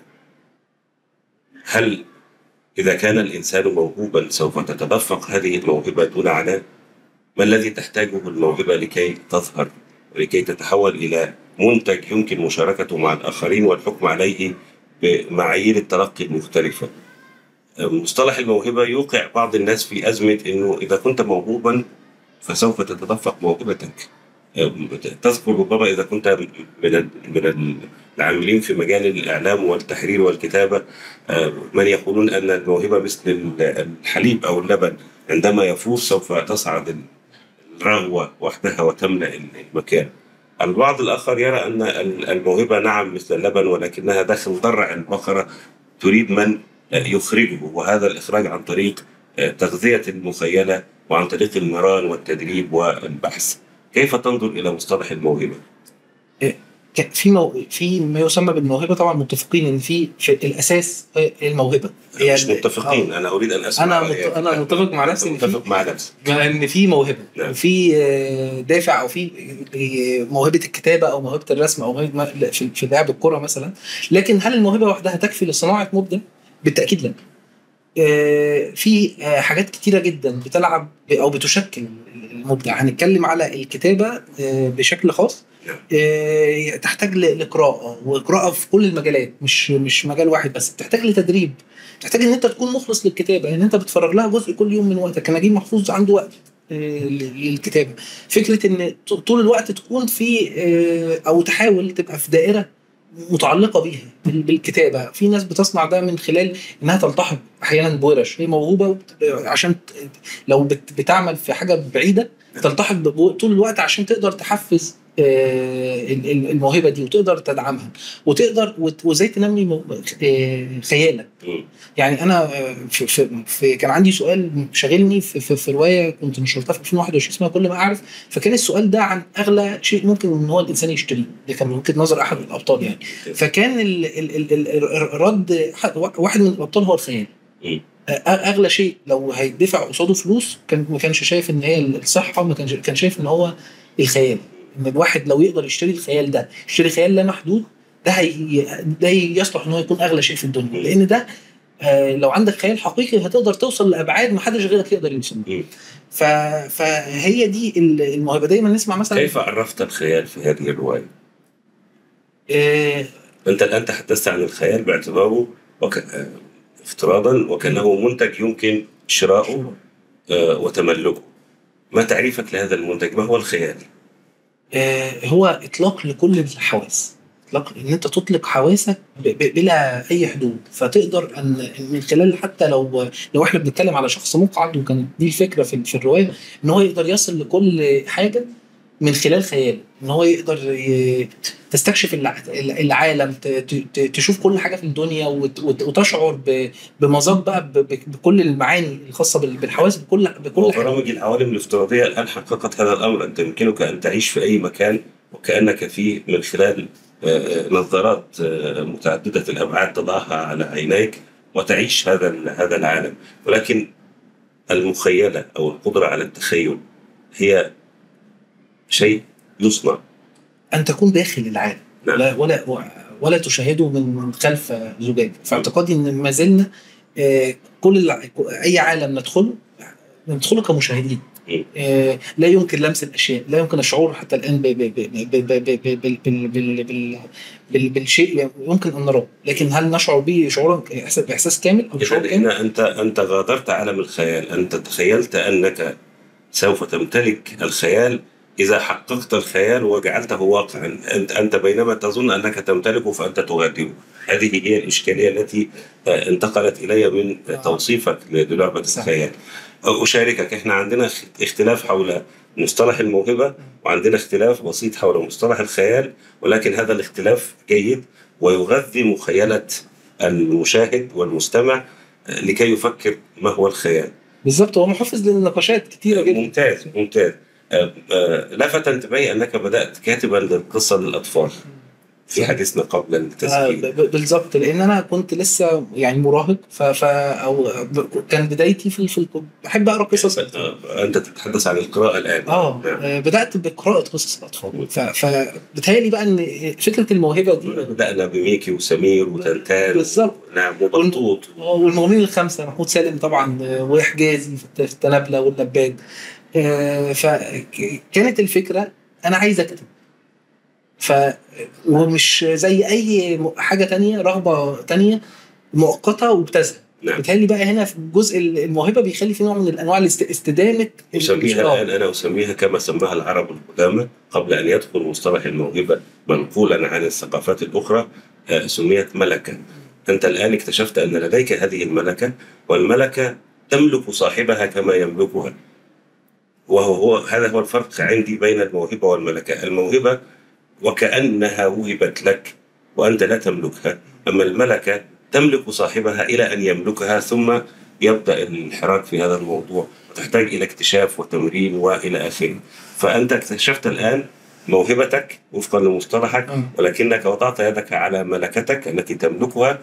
هل إذا كان الإنسان موهوبا سوف تتدفق هذه الموهبة دون عناء؟ ما الذي تحتاجه الموهبة لكي تظهر ولكي تتحول إلى منتج يمكن مشاركته مع الآخرين والحكم عليه بمعايير التلقي المختلفة مصطلح الموهبة يوقع بعض الناس في أزمة أنه إذا كنت موهوبا فسوف تتدفق موهبتك تذكر ربما إذا كنت من ال- من العاملين في مجال الإعلام والتحرير والكتابة آه، من يقولون أن الموهبة مثل ال- الحليب أو اللبن عندما يفور سوف تصعد الرغوة وحدها وتملأ المكان البعض الآخر يرى أن الموهبة نعم مثل اللبن ولكنها داخل ضرع البقرة تريد من يخرجه وهذا الإخراج عن طريق تغذية المخيلة وعن طريق المران والتدريب والبحث كيف تنظر إلى مصطلح الموهبة؟ ك- في مو... في ما يسمى بالموهبه طبعا متفقين ان في في الاساس الموهبه هي مش ال- متفقين أنا أريد أن أسمع أنا رأيك. مت- أنا متفق مع نفسي إن في- متفق مع نفسي آه، ان في موهبه نعم. وفي آه، دافع او في آه، موهبه الكتابه او موهبه الرسم او موهبه لا، في في لعب الكره مثلا لكن هل الموهبه وحدها تكفي لصناعه مبدع؟ بالتاكيد لا آه، في آه، حاجات كتيره جدا بتلعب ب- او بتشكل المبدع هنتكلم على الكتابه آه، بشكل خاص نعم. آه، تحتاج ل- لقراءه وقراءه في كل المجالات مش مش مجال واحد بس بتحتاج لتدريب بتحتاج ان انت تكون مخلص للكتابه يعني انت بتفرغ لها جزء كل يوم من وقتك كان نجيب محفوظ عنده وقت آه، ل- للكتابه فكره ان ط- طول الوقت تكون في آه، او تحاول تبقى في دائره متعلقه بيها بال- بالكتابه في ناس بتصنع ده من خلال انها تلتحق احيانا بورش هي موهوبه وبت- عشان ت- لو بت- بتعمل في حاجه بعيده تلتحق بو- طول الوقت عشان تقدر تحفز آه، ال- ال- الموهبه دي وتقدر تدعمها وتقدر وت- وازاي تنمي مو- آه، خيالك مم. يعني انا آه، في, في, في كان عندي سؤال شاغلني في, في, في روايه كنت نشرتها في 2021 اسمها كل ما اعرف فكان السؤال ده عن اغلى شيء ممكن ان هو الانسان يشتريه ده كان من وجهه نظر احد الابطال يعني فكان ال ال ال ال الرد ح- واحد من الابطال هو الخيال مم. أ- اغلى شيء لو هيدفع قصاده فلوس كان ما كانش شايف ان هي الصحه ما كانش كان شايف ان هو الخيال ان الواحد لو يقدر يشتري الخيال ده يشتري خيال لا محدود ده هي ده يصلح ان هو يكون اغلى شيء في الدنيا لان ده آه، لو عندك خيال حقيقي هتقدر توصل لابعاد ما حدش غيرك يقدر يوصل مم. ف... فهي دي الموهبه دايما نسمع مثلا كيف عرفت الخيال في هذه الرواية؟ آه، أنت الآن تحدثت عن الخيال باعتباره وك... آه، افتراضا وكأنه منتج يمكن شراؤه آه، وتملكه ما تعريفك لهذا المنتج؟ ما هو الخيال؟ آه، هو اطلاق لكل الحواس اطلاق ان انت تطلق حواسك ب- ب- بلا اي حدود فتقدر ان من خلال حتى لو لو احنا بنتكلم على شخص مقعد وكانت دي الفكره في في الروايه ان هو يقدر يصل لكل حاجه من خلال خيال ان هو يقدر ي- تستكشف الع- العالم ت- ت- تشوف كل حاجه في الدنيا وت- وت- وتشعر ب- بمذاق بقى ب- ب- بكل المعاني الخاصه بال- بالحواس بكل بكل حاجه وبرامج العوالم الافتراضية الآن حققت هذا الأمر أنت يمكنك أن تعيش في أي مكان وكأنك فيه من خلال آه، آه، نظارات آه، متعددة الأبعاد تضعها على عينيك وتعيش هذا ال- هذا العالم ولكن المخيلة أو القدرة على التخيل هي شيء يصنع ان تكون داخل العالم نعم. ولا ولا ولا تشاهده من خلف زجاج في اعتقادي ان ما زلنا آه، كل الع- اي عالم ندخله ندخله كمشاهدين مم. آه، لا يمكن لمس الاشياء لا يمكن الشعور حتى الان ب- ب- ب- ب- ب- ب- ب- بال- بال- بال- بال- بال- بالشيء يمكن ان نراه لكن هل نشعر به شعورا إحساس- باحساس كامل او شعور إذا كامل هنا أنت أنت غادرت عالم الخيال أنت تخيلت أنك سوف تمتلك الخيال إذا حققت الخيال وجعلته واقعا أنت أنت بينما تظن أنك تمتلكه فأنت تغادره هذه هي الإشكالية التي آه، انتقلت إلي من آه. توصيفك للعبة صح. الخيال أشاركك إحنا عندنا اخ- اختلاف حول مصطلح الموهبة وعندنا اختلاف بسيط حول مصطلح الخيال ولكن هذا الاختلاف جيد ويغذي مخيلة المشاهد والمستمع آه، لكي يفكر ما هو الخيال بالظبط هو محفز للنقاشات كتيره جدا ممتاز ممتاز آه، آه، لفت انتباهي انك بدات كاتبا للقصه للاطفال في حديثنا قبل آه، التسجيل ب- ب- بالظبط لان انا كنت لسه يعني مراهق ف, ف او ب- كان بدايتي في في الك- بحب اقرا قصص آه، انت تتحدث عن القراءه الان اه نعم. آه، بدات بقراءه قصص الاطفال ف- فبتهيألي بقى ان فكره الموهبه دي بدانا بميكي وسمير وتنتان بالظبط نعم وبطوط والمغنيين الخمسه محمود سالم طبعا آه، وحجازي في الت- التنابله واللباد آه، فكانت الفكره انا عايز اكتب ف ومش زي اي م- حاجه تانية رغبه تانية مؤقته وبتزهق نعم بالتالي بقى هنا في جزء الموهبه بيخلي في نوع من الانواع الاست- استدامه اسميها آه. الان انا اسميها كما سماها العرب القدامى قبل ان يدخل مصطلح الموهبه منقولا عن الثقافات الاخرى آه، سميت ملكه انت الان اكتشفت ان لديك هذه الملكه والملكه تملك صاحبها كما يملكها وهو هو هذا هو الفرق عندي بين الموهبه والملكه الموهبه وكانها وهبت لك وانت لا تملكها اما الملكه تملك صاحبها الى ان يملكها ثم يبدا الانحراك في هذا الموضوع وتحتاج الى اكتشاف وتمرين والى اخره فانت اكتشفت الان موهبتك وفقا لمصطلحك آه. ولكنك وضعت يدك على ملكتك التي تملكها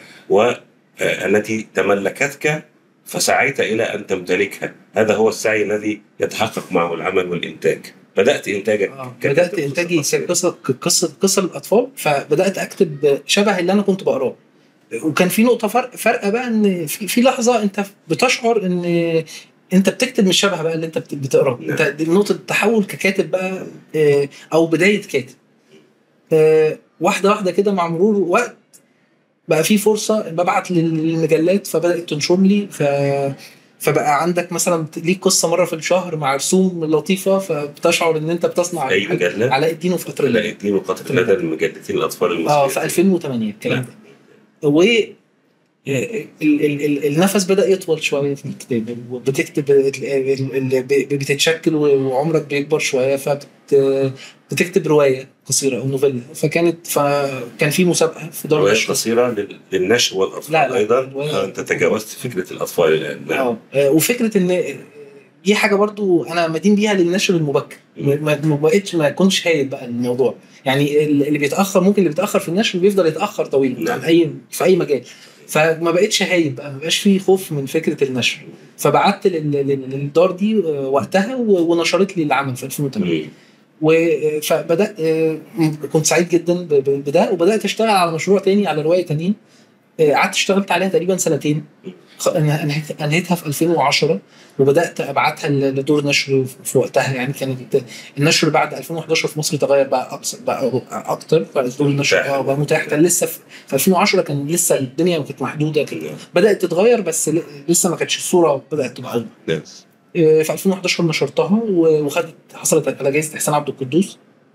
والتي تملكتك فسعيت الى ان تمتلكها هذا هو السعي الذي يتحقق معه العمل والانتاج بدات انتاجك آه. ككاتب بدات قصة انتاجي قصيرة. قصه قصه قصه الاطفال فبدات اكتب شبه اللي انا كنت بقراه وكان في نقطه فرق فرقه بقى ان في, في لحظه انت بتشعر ان انت بتكتب مش شبه بقى اللي انت بت- بتقراه نعم. انت دي نقطه تحول ككاتب بقى آه، او بدايه كاتب آه، واحده واحده كده مع مرور وقت بقى في فرصه ببعت لل- للمجلات فبدات تنشر لي ف فبقى عندك مثلا ليك قصه مره في الشهر مع رسوم لطيفه فبتشعر ان انت بتصنع اي مجله علاء الدين وفي قطر لا الليل الدين وقطر الندى من مجلتين الاطفال المصريين اه في 2008 الكلام ده و ال- ال- ال- النفس بدا يطول شويه في الكتابه وبتكتب ال- ال- ال- ب- بتتشكل وعمرك بيكبر شويه فبت بتكتب روايه قصيره او نوفيلا فكانت فكان في مسابقه في دار روايات النشر قصيره لل- للنشء والاطفال لا، لا، ايضا رواية- آه، انت تجاوزت فكره الاطفال الان نعم اه آه، وفكره ان دي حاجه برضو انا مدين بيها للنشر المبكر ما ما- ما بقتش ما كنتش هايب بقى الموضوع يعني ال- اللي بيتاخر ممكن اللي بيتاخر في النشر بيفضل يتاخر طويل نعم. عن اي في اي مجال فما بقتش هايب بقى ما بقاش في خوف من فكره النشر فبعت لل- لل- للدار دي آه، وقتها و- ونشرت لي العمل في 2008 مم. و- فبدات آه، كنت سعيد جدا ب- ب- بده وبدات اشتغل على مشروع تاني على روايه تانيين آه، قعدت اشتغلت عليها تقريبا سنتين خ- أنا أنهيت- انهيتها في 2010 وبدات ابعتها ل- لدور نشر في وقتها يعني كانت النشر بعد 2011 في مصر تغير بقى أكثر بقى اكتر فدور النشر متاح. آه، بقى متاح كان لسه في في 2010 كان لسه الدنيا كانت محدوده كده نعم. بدات تتغير بس ل- لسه ما كانتش الصوره بدات تبقى أوضح. نعم. آه، في 2011 نشرتها و- وخدت حصلت على جائزه احسان عبد القدوس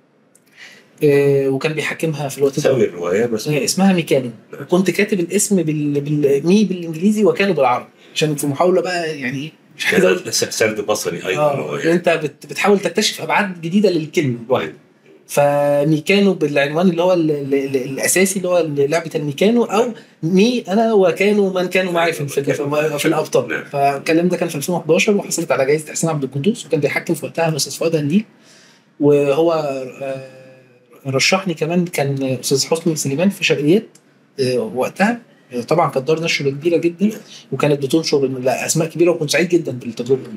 آه، وكان بيحكمها في الوقت ده سمي الروايه بس آه، اسمها ميكانو وكنت كاتب الاسم بال... بال... مي بالانجليزي وكانو بالعربي عشان في محاوله بقى يعني ايه مش عايز اقول كان سرد بصري ايضا اه هو يعني. انت بت... بتحاول تكتشف ابعاد جديده للكلمه الواحده فميكانو بالعنوان اللي هو ال... ال... ال... الاساسي اللي هو لعبه الميكانو او مي انا وكانوا من كانوا معي في في, في, في الابطال نعم. فالكلام ده كان في 2011 وحصلت على جائزه احسان عبد القدوس وكان بيحكم في وقتها الاستاذ فؤاد هنديل وهو آه، رشحني كمان كان استاذ حسني سليمان في شرقيات آه، وقتها آه، طبعا كانت دار نشر كبيره جدا وكانت بتنشر لا، اسماء كبيره وكنت سعيد جدا بالتجربه دي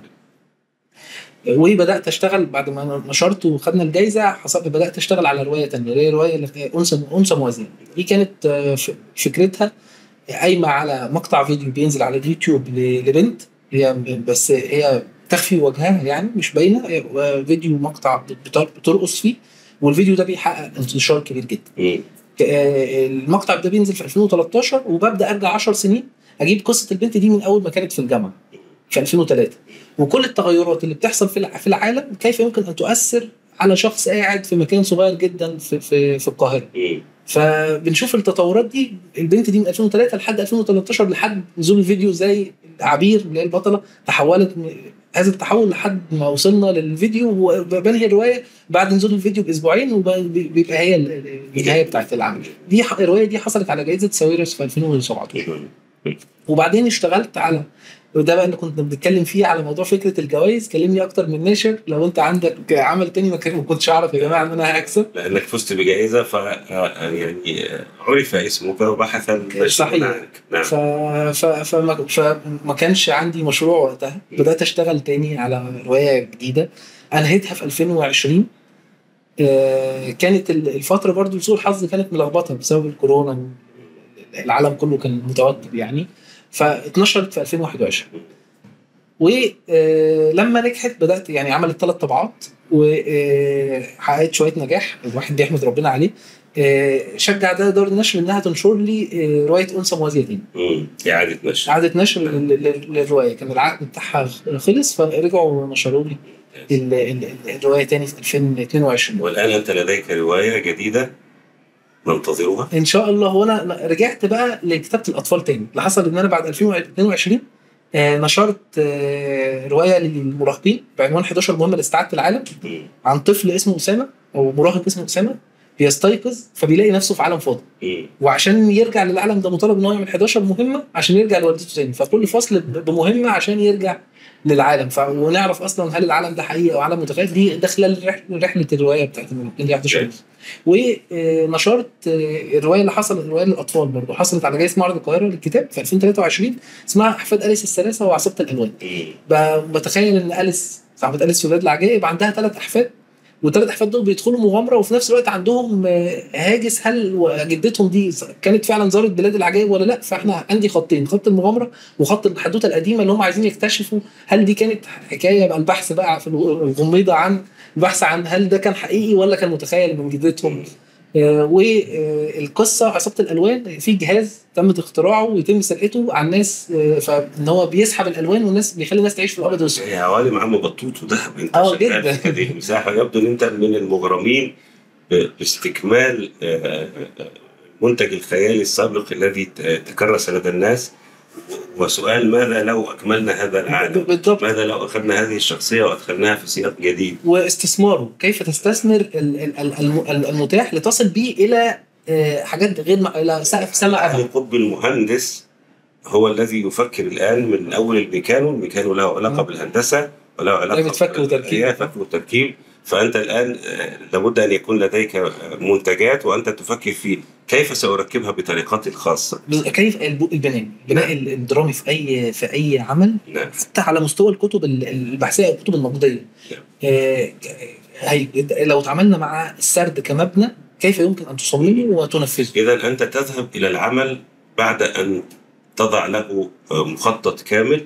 آه، وبدات اشتغل بعد ما نشرت وخدنا الجائزه حصل بدات اشتغل على روايه تانية اللي هي روايه اللي هي انثى انثى موازيه دي كانت آه، ف- فكرتها قايمه على مقطع فيديو بينزل على اليوتيوب ل- لبنت هي بس هي تخفي وجهها يعني مش باينه هي فيديو مقطع بتر- بترقص فيه والفيديو ده بيحقق انتشار كبير جدا مم. آه، المقطع ده بينزل في 2013 وببدا ارجع 10 سنين اجيب قصه البنت دي من اول ما كانت في الجامعه في 2003 وكل التغيرات اللي بتحصل في الع- في العالم كيف يمكن ان تؤثر على شخص قاعد في مكان صغير جدا في في, في القاهره مم. فبنشوف التطورات دي البنت دي من 2003 لحد 2013 لحد نزول الفيديو زي عبير اللي هي البطله تحولت من- هذا التحول لحد ما وصلنا للفيديو وبنهي الروايه بعد نزول الفيديو باسبوعين وبيبقى هي ال- النهايه بتاعت العمل دي ح- الروايه دي حصلت على جائزه ساويرس في 2017 مم. وبعدين اشتغلت على وده بقى اللي كنت بنتكلم فيه على موضوع فكره الجوائز كلمني اكتر من ناشر لو انت عندك عمل تاني ما كان- ما كنتش اعرف يا جماعه ان انا هكسب لانك فزت بجائزه ف يعني عرف اسمك وبحث النشر صحيح. عنك نعم ف... ف... فما... فما كانش عندي مشروع وقتها بدات اشتغل تاني على روايه جديده انهيتها في 2020 آه، كانت ال- الفتره برضو لسوء الحظ كانت ملخبطه بسبب الكورونا العالم كله كان متوتر يعني فاتنشرت في 2021 ولما نجحت بدات يعني عملت ثلاث طبعات وحققت شويه نجاح الواحد بيحمد ربنا عليه آه، شجع ده دار النشر انها تنشر لي آه، روايه انثى موازيه تاني مم. اعاده نشر اعاده نشر لل- لل- للروايه كان العقد بتاعها خلص فرجعوا نشروا لي ال- ال- ال- الروايه تاني في 2022 والان انت لديك روايه جديده ننتظرها ان شاء الله وانا أنا رجعت بقى لكتابه الاطفال تاني اللي حصل ان انا بعد 2022 آه، نشرت آه، روايه للمراهقين بعنوان 11 مهمه لاستعاده العالم مم. عن طفل اسمه اسامه او مراهق اسمه اسامه بيستيقظ فبيلاقي نفسه في عالم فاضي مم. وعشان يرجع للعالم ده مطالب ان هو يعمل 11 مهمه عشان يرجع لوالدته تاني فكل فصل ب- بمهمه عشان يرجع للعالم ف... ونعرف اصلا هل العالم ده حقيقي او عالم متخيل دي داخله الرح- رحله الروايه بتاعت اللي 11 جميل. ونشرت الروايه اللي حصلت الروايه للاطفال برضه حصلت على جائزه معرض القاهره للكتاب في 2023 اسمها احفاد اليس الثلاثه وعصابه الالوان مم. ب- بتخيل ان اليس صاحبه اليس في بلاد العجائب عندها ثلاث احفاد والثلاث احفاد دول بيدخلوا مغامره وفي نفس الوقت عندهم آه، هاجس هل جدتهم دي كانت فعلا زارت بلاد العجائب ولا لا فاحنا عندي خطين خط المغامره وخط الحدوته القديمه اللي هم عايزين يكتشفوا هل دي كانت حكايه بقى البحث بقى في الغميضه عن البحث عن هل ده كان حقيقي ولا كان متخيل من جدتهم آه، والقصه عصابه الالوان في جهاز تم اختراعه ويتم سرقته على الناس آه، فان هو بيسحب الالوان والناس بيخلي الناس تعيش في الابيض والاسود هي عوالم عم بطوط وذهب انت اه شغال جدا. في هذه المساحه يبدو ان انت من المغرمين ب- باستكمال آه، آه، المنتج الخيالي السابق الذي ت- تكرس لدى الناس وسؤال ماذا لو اكملنا هذا العالم؟ بالضبط ماذا لو اخذنا هذه الشخصيه وادخلناها في سياق جديد؟ واستثماره كيف تستثمر ال- ال- ال- الم- المتاح لتصل به الى آه، حاجات غير م- الى سقف سما أهل ابعد قطب المهندس هو الذي يفكر الان من اول الميكانو، الميكانو له علاقه آه. بالهندسه وله علاقه لعبة فك وتركيب. هي فك وتركيب فانت الان آه، لابد ان يكون لديك آه، منتجات وانت تفكر في كيف ساركبها بطريقتي الخاصه. بز- كيف الب- البناء البناء ال- الدرامي في اي في اي عمل نعم حتى على مستوى الكتب ال- البحثيه او الكتب النقديه نعم. آه، هي لو تعاملنا مع السرد كمبنى كيف يمكن ان تصممه وتنفذه اذا انت تذهب الى العمل بعد ان تضع له آه، مخطط كامل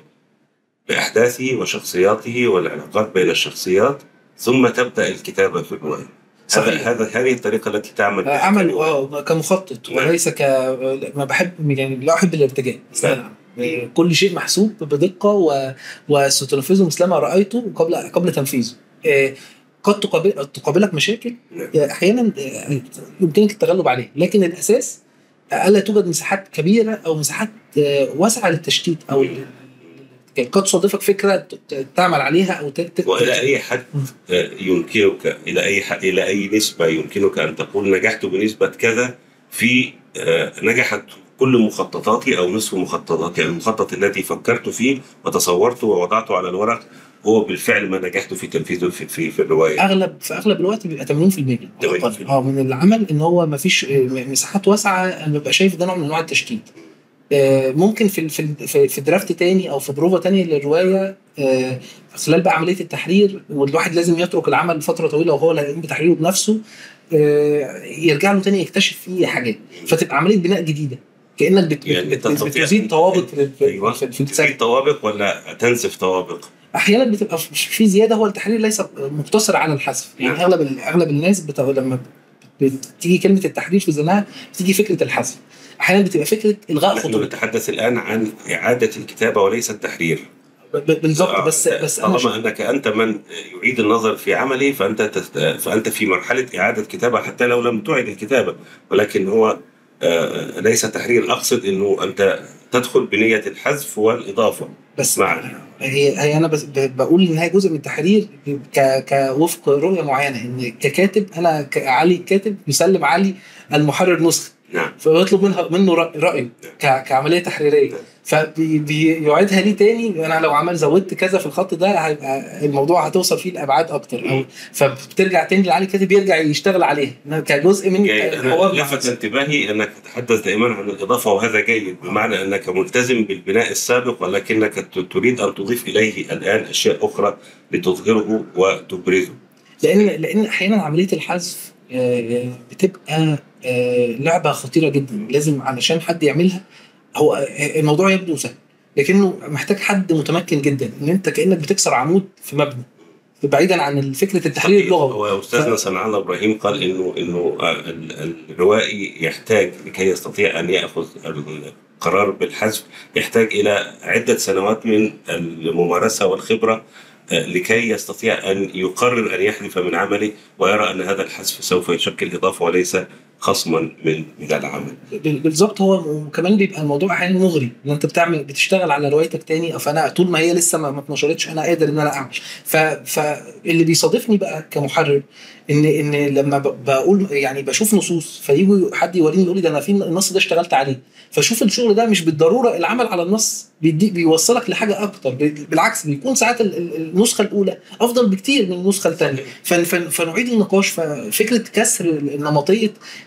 باحداثه وشخصياته والعلاقات بين الشخصيات ثم تبدا الكتابه في الروايه. هذا صحيح. هذا هذه الطريقه التي تعمل بها عمل الرواية. آه، كمخطط نعم. وليس ك ما بحب يعني لا احب الارتجال نعم. آه، كل شيء محسوب بدقه و... وستنفذه مثلما رايته قبل قبل تنفيذه آه، قد تقابل تقابلك مشاكل نعم. آه، احيانا آه، يمكنك التغلب عليها لكن الاساس الا توجد مساحات كبيره او مساحات آه، واسعه للتشتيت او لل- لل- قد تصادفك فكره ت- ت- تعمل عليها او ت- ت- والى اي حد آه، يمكنك الى اي حد الى اي نسبه يمكنك ان تقول نجحت بنسبه كذا في آه، نجحت كل مخططاتي او نصف مخططاتي المخطط الذي فكرت فيه وتصورته ووضعته على الورق هو بالفعل ما نجحت في تنفيذه في في, في الروايه اغلب في اغلب الوقت بيبقى 80% 80%. اه من العمل ان هو ما فيش مساحات واسعه انا ببقى شايف ده نوع من انواع التشتيت آه، ممكن في في في, في درافت تاني او في بروفا تانية للروايه آه، خلال بقى عمليه التحرير والواحد لازم يترك العمل فتره طويله وهو اللي هيقوم بتحريره بنفسه آه، يرجع له تاني يكتشف فيه حاجات فتبقى عمليه بناء جديده كانك بت يعني بت تستطيع بتزيد أن- طوابق في في- ايوه في, في السرد تزيد طوابق ولا تنسف طوابق احيانا بتبقى في- في زياده هو التحرير ليس مقتصر على الحذف يعني نعم. اغلب ال- اغلب الناس بتو... لما بتيجي كلمه التحرير في ذهنها بتيجي فكره الحذف احيانا بتبقى فكره الغاء نحن خطوط نتحدث الان عن اعاده الكتابه وليس التحرير ب- ب- بالظبط بس آه، بس انا طالما انك انت من يعيد النظر في عمله فانت تست... فانت في مرحله اعاده كتابه حتى لو لم تعد الكتابه ولكن هو آه، ليس تحرير اقصد انه انت تدخل بنيه الحذف والاضافه بس معا. هي هي انا بس ب- بقول ان هي جزء من التحرير ك كوفق رؤيه معينه ان ككاتب انا علي الكاتب يسلم علي المحرر نسخه نعم فبيطلب منها منه رأ- رايه ك- كعمليه تحريريه فبيعيدها لي تاني انا لو عمل زودت كذا في الخط ده هيبقى الموضوع هتوصل فيه لابعاد اكتر او فبترجع تاني لعلي كاتب يرجع يشتغل عليها إنها كجزء من جاي. أنا الحوار مع لفت نفسه. انتباهي انك تتحدث دائما عن الاضافه وهذا جيد بمعنى انك ملتزم بالبناء السابق ولكنك ت- تريد ان تضيف اليه الان اشياء اخرى لتظهره وتبرزه لان لان احيانا عمليه الحذف آه، بتبقى آه، لعبه خطيره جدا لازم علشان حد يعملها هو آه، الموضوع يبدو سهل لكنه محتاج حد متمكن جدا ان انت كانك بتكسر عمود في مبنى بعيدا عن فكره التحرير اللغوي هو استاذنا صنعان ابراهيم قال انه انه آه، ال- الروائي يحتاج لكي يستطيع ان ياخذ القرار بالحذف يحتاج الى عده سنوات من الممارسه والخبره آه، لكي يستطيع ان يقرر ان يحذف من عمله ويرى ان هذا الحذف سوف يشكل اضافه وليس خصما من من العمل. بال- بالظبط هو وكمان بيبقى الموضوع احيانا مغري ان انت بتعمل بتشتغل على روايتك تاني فانا طول ما هي لسه ما ما اتنشرتش انا قادر ان انا اعمل ف... فاللي بيصادفني بقى كمحرر ان ان لما ب- بقول يعني بشوف نصوص فيجوا حد يوريني يقول لي ده انا في النص ده اشتغلت عليه فشوف الشغل ده مش بالضروره العمل على النص بيدي بيوصلك لحاجه اكتر ب- بالعكس بيكون ساعات ال- ال- النسخه الاولى افضل بكتير من النسخه الثانيه فنعيد النقاش ففكره كسر النمطيه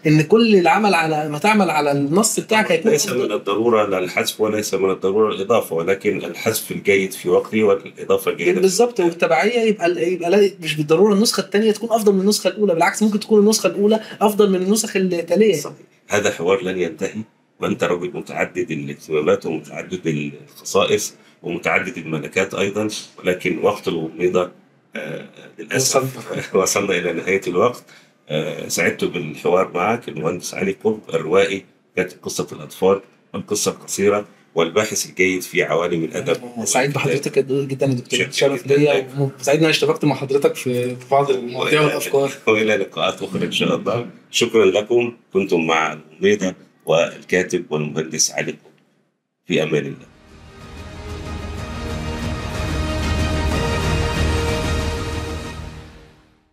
ان كل العمل على ما تعمل على النص بتاعك هيكون ليس أفضل. من الضروره لا الحذف وليس من الضروره الاضافه ولكن الحذف الجيد في وقته والاضافه الجيده بالظبط والتبعيه يبقى يبقى لا مش بالضروره النسخه الثانيه تكون افضل من النسخه الاولى بالعكس ممكن تكون النسخه الاولى افضل من النسخ التاليه صحيح. هذا حوار لن ينتهي وانت رجل متعدد الاهتمامات ومتعدد الخصائص ومتعدد الملكات ايضا ولكن وقت الغميضه آه للاسف وصلنا الى نهايه الوقت آه سعدت بالحوار معك المهندس علي قرب الروائي كاتب قصه الاطفال والقصه القصيره والباحث الجيد في عوالم الادب سعيد بحضرتك جدا يا دكتور شكراً شرف جداً ليا لك. وسعيد ان انا اشتركت مع حضرتك في في بعض المواضيع والافكار والى لقاءات اخرى ان شاء الله شكرا لكم كنتم مع الغميضه والكاتب والمهندس علي قرب في امان الله